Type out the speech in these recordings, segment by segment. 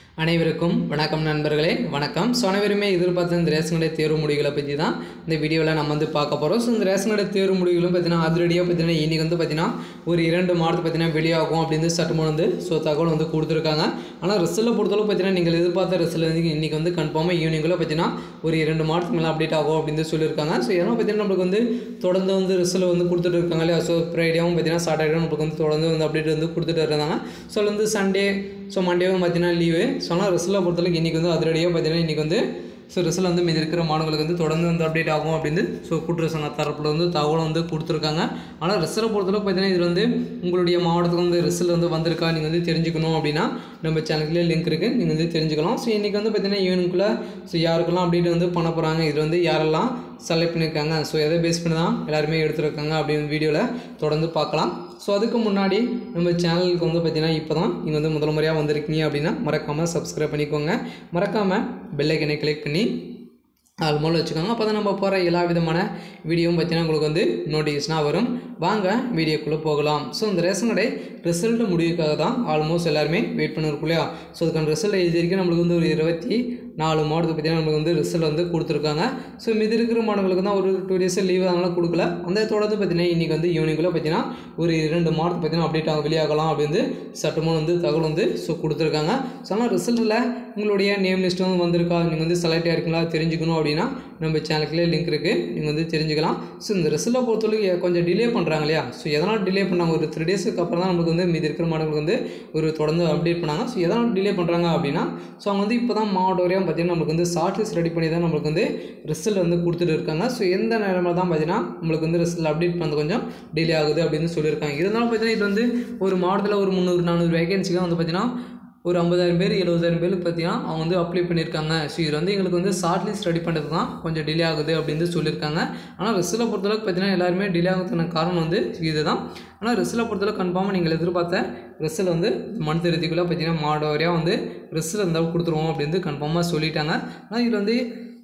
அனைவருக்கும் வணக்கம் நண்பர்களே வணக்கம் ஸோ அனைவருமே எதிர்பார்த்த இந்த ரேஷன் கடை தேர்வு முடிவுகளை பற்றி தான் இந்த வீடியோவில் நம்ம வந்து பார்க்க போகிறோம் ஸோ இந்த ரேஷன் கடை தேர்வு முடிவுகளும் பார்த்தீங்கன்னா அதிரடியாக பார்த்தீங்கன்னா இன்றைக்கி வந்து பார்த்தீங்கன்னா ஒரு இரண்டு மாதத்து பார்த்தீங்கன்னா வெளியாகும் அப்படின்னு சட்டமூலம் வந்து ஸோ தகவல் வந்து கொடுத்துருக்காங்க ஆனால் ரிசல்ட்டை பொறுத்தளவு பார்த்தீங்கன்னா நீங்கள் எதிர்பார்த்த ரிசல்ட் வந்து இன்றைக்கி வந்து கன்ஃபார்மாக ஈவினிங்குள்ளே பார்த்தீங்கன்னா ஒரு இரண்டு மாதத்துக்கு மேலே அப்டேட் ஆகும் அப்படின்னு சொல்லியிருக்காங்க ஸோ ஏன்னா பார்த்தீங்கன்னா நம்மளுக்கு வந்து தொடர்ந்து வந்து ரிசல்ட் வந்து கொடுத்துட்டு இருக்காங்க இல்லையா ஸோ ஃப்ரைடேவும் பார்த்தீங்கன்னா சாட்டர்டே நம்மளுக்கு வந்து தொடர்ந்து வந்து அப்டேட் வந்து கொடுத்துட்டு இருந்தாங்க ஸோ அதுல வந்து சண்டே ஸோ மண்டேவும் பார்த்தீங்கன்னா லீவு ஸோ ஆனால் ரிசல்ட்டை பொறுத்தளவுக்கு இன்றைக்கி வந்து அதிரடியாக பார்த்தீங்கன்னா இன்றைக்கி வந்து ஸோ ரிசல்ட் வந்து மீதி இருக்கிற மாணவர்களுக்கு வந்து தொடர்ந்து வந்து அப்டேட் ஆகும் அப்படின்னு ஸோ கூட்டுறவு சங்க தரப்பில் வந்து தகவல் வந்து கொடுத்துருக்காங்க ஆனால் ரிசல்ட்டை பொறுத்தளவுக்கு பார்த்தீங்கன்னா இதில் வந்து உங்களுடைய மாவட்டத்துக்கு வந்து ரிசல்ட் வந்து வந்திருக்கா நீங்கள் வந்து தெரிஞ்சுக்கணும் அப்படின்னா நம்ம சேனலுக்குள்ளே லிங்க் இருக்குது நீங்கள் வந்து தெரிஞ்சுக்கலாம் ஸோ இன்றைக்கி வந்து பார்த்தீங்கன்னா ஈவனுக்குள்ளே ஸோ யாருக்கெல்லாம் அப்டேட் வந்து பண்ண போகிறாங்க இதில் வந்து யாரெல்லாம் செலக்ட் பண்ணியிருக்காங்க ஸோ எதை பேஸ் பண்ணி தான் எல்லாருமே எடுத்துருக்காங்க அப்படின்னு வீடியோவில் தொடர்ந்து பார்க்கலாம் ஸோ அதுக்கு முன்னாடி நம்ம சேனலுக்கு வந்து பார்த்தீங்கன்னா இப்போ தான் நீங்கள் வந்து முதல் முறையாக வந்திருக்கீங்க அப்படின்னா மறக்காமல் சப்ஸ்கிரைப் பண்ணிக்கோங்க மறக்காமல் பெல்லைக்கனை கிளிக் பண்ணி அது மூலம் வச்சுக்கோங்க அப்போ தான் நம்ம போகிற எல்லா விதமான வீடியோவும் பார்த்தீங்கன்னா உங்களுக்கு வந்து நோட்டிஃபிகேஷனாக வரும் வாங்க வீடியோக்குள்ளே போகலாம் ஸோ இந்த ரேஷன் கடை ரிசல்ட் முடிவுக்காக தான் ஆல்மோஸ்ட் எல்லாருமே வெயிட் பண்ணிருக்கோம் இல்லையா ஸோ அதுக்கான ரிசல்ட் இது வரைக்கும் நம்மளுக்கு வந்து ஒரு இருபத்தி நாலு மாவட்டத்துக்கு பார்த்தீங்கன்னா நம்மளுக்கு வந்து ரிசல்ட் வந்து கொடுத்துருக்காங்க ஸோ மீதி இருக்கிற மாணவர்களுக்கு தான் ஒரு டூ டேஸ் லீவ் அதனால் கொடுக்கல அந்த தொடர்ந்து பார்த்தீங்கன்னா இன்றைக்கி வந்து ஈவினிங்குள்ளே பார்த்தீங்கன்னா ஒரு இரண்டு மாவட்டத்துக்கு பார்த்தீங்கன்னா அப்டேட் ஆகும் வெளியாகலாம் அப்படின்னு சட்டமும் வந்து தகவல் வந்து ஸோ கொடுத்துருக்காங்க ஸோ ஆனால் ரிசல்ட்டில் உங்களுடைய நேம் லிஸ்ட் வந்து வந்திருக்கா நீங்கள் வந்து செலக்ட் ஆகிருக்கீங்களா தெரிஞ்சுக்கணும் அப்படின்னா நம்ம சேனலுக்குள்ளே லிங்க் இருக்குது நீங்கள் வந்து தெரிஞ்சுக்கலாம் ஸோ இந்த ரிசல்ட்டை பொறுத்தவரைக்கும் கொஞ்சம் டிலே பண்ணுறாங்க இல்லையா ஸோ எதனால் டிலே பண்ணாங்க ஒரு த்ரீ டேஸுக்கு அப்புறம் தான் நமக்கு வந்து மீதி இருக்கிற மாணவர்களுக்கு வந்து ஒரு தொடர்ந்து அப்டேட் பண்ணாங்க ஸோ எதனால் டிலே பண்ணுறாங்க அப்படின்னா ஸோ அவங்க வந்து இப்போ தான் மாவட்ட வரையும் பார்த்தீங்கன்னா நம்மளுக்கு வந்து ஷார்ட் லிஸ்ட் ரெடி பண்ணி தான் நம்மளுக்கு வந்து ரிசல்ட் வந்து கொடுத்துட்டு இருக்காங்க ஸோ எந்த நேரமாக தான் பார்த்தீங்கன்னா நம்மளுக்கு வந்து ரிசல்ட் அப்டேட் பண்ணது கொஞ்சம் டிலே ஆகுது அப்படின்னு சொல்லியிருக்காங்க இருந்தாலும் பார்த்தீங்கன்னா இது வந்து ஒரு மாவட்டத்தில் ஒரு முந்நூறு நானூறு வேகன்சிக்கு வந்து பார்த்தீங்கன்னா ஒரு ஐம்பதாயிரம் பேர் எழுபதாயிரம் பேருக்கு பார்த்தீங்கன்னா அவங்க வந்து அப்ளை பண்ணியிருக்காங்க ஸோ இது வந்து எங்களுக்கு வந்து ஷார்ட் லிஸ்ட் ரெடி பண்ணுறது தான் கொஞ்சம் டிலே ஆகுது அப்படின்னு சொல்லியிருக்காங்க ஆனால் ரிசல்ட்டை பொறுத்தளவுக்கு பார்த்தீங்கன்னா எல்லாருமே டிலே ஆகிறதுக்கான காரணம் வந்து இதுதான் ஆனால் ரிசல்ட்டை பொறுத்தளவுக்கு கன்ஃபார்மாக நீங்கள் எதிர்பார்த்த ரிசல்ட் வந்து மந்த் இறுதிக்குள்ளே பார்த்தீங்கன்னா மாட வரையாக வந்து ரிசல்ட் இருந்தால் கொடுத்துருவோம் அப்படின்னு கன்ஃபார்மாக சொல்லிட்டாங்க ஆனால் இது வந்து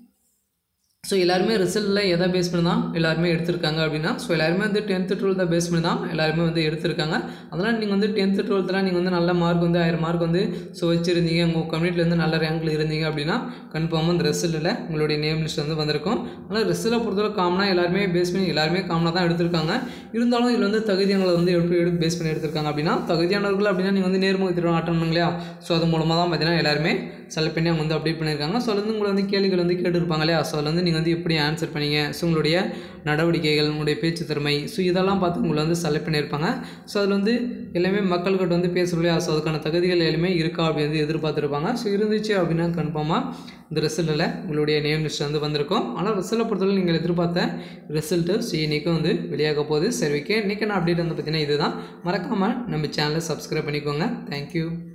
ஸோ எல்லாருமே ரிசல்ட்டில் எதை பேஸ் பண்ணி தான் எல்லாருமே எடுத்திருக்காங்க அப்படின்னா ஸோ எல்லாருமே வந்து டென்த்து டுவெல்த்தை பேஸ் பண்ணி தான் எல்லாருமே வந்து எடுத்திருக்காங்க அதனால் நீங்கள் வந்து டென்த்து டுவெல்த்தில் நீங்கள் வந்து நல்ல மார்க் வந்து ஆயிரம் மார்க் வந்து ஸோ வச்சுருந்தீங்க உங்கள் கம்யூனிட்டியில் வந்து நல்ல ரேங்கில் இருந்தீங்க அப்படின்னா கன்ஃபார்மாக இந்த ரிசல்ட்டில் உங்களுடைய நேம் லிஸ்ட் வந்து வந்திருக்கும் ஆனால் ரிசல்ட்டை பொறுத்தவரை காமனாக எல்லாருமே பேஸ் பண்ணி எல்லாருமே காமனாக தான் எடுத்திருக்காங்க இருந்தாலும் இதில் வந்து தகுதியானங்களை வந்து எப்படி எடுத்து பேஸ் பண்ணி எடுத்திருக்காங்க அப்படின்னா தகுதியானவர்கள் அப்படின்னா நீங்கள் வந்து நேர்முக திட்டம் அட்டன் இல்லையா ஸோ அது மூலமாக தான் பார்த்தீங்கன்னா எல்லாருமே செலக்ட் பண்ணி அவங்க வந்து அப்டேட் பண்ணியிருக்காங்க ஸோ அது வந்து உங்களை வந்து கேள்விகள் வந்து கேட்டுருப்பாங்க இல்லையா ஸோ அதில் வந்து நீங்கள் வந்து எப்படி ஆன்சர் பண்ணீங்க ஸோ உங்களுடைய நடவடிக்கைகள் உங்களுடைய பேச்சு திறமை ஸோ இதெல்லாம் பார்த்து உங்களை வந்து செலக்ட் பண்ணியிருப்பாங்க ஸோ அதில் வந்து எல்லாமே மக்கள்கிட்ட வந்து பேசுகிறோம் இல்லையா ஸோ அதுக்கான தகுதிகள் எல்லாமே இருக்கா அப்படி வந்து எதிர்பார்த்துருப்பாங்க ஸோ இருந்துச்சு அப்படின்னா கன்ஃபார்மாக இந்த ரிசல்ட்டில் உங்களுடைய நேம் லிஸ்ட் வந்து வந்திருக்கும் ஆனால் ரிசல்ட்டை பொறுத்தவரை நீங்கள் எதிர்பார்த்த ரிசல்ட்டு ஸோ இன்றைக்கும் வந்து வெளியாக போகுது சரி ஓகே இன்றைக்கி நான் அப்டேட் வந்து பார்த்தீங்கன்னா இதுதான் மறக்காமல் நம்ம சேனலை சப்ஸ்கிரைப் பண்ணிக்கோங்க தேங்க்யூ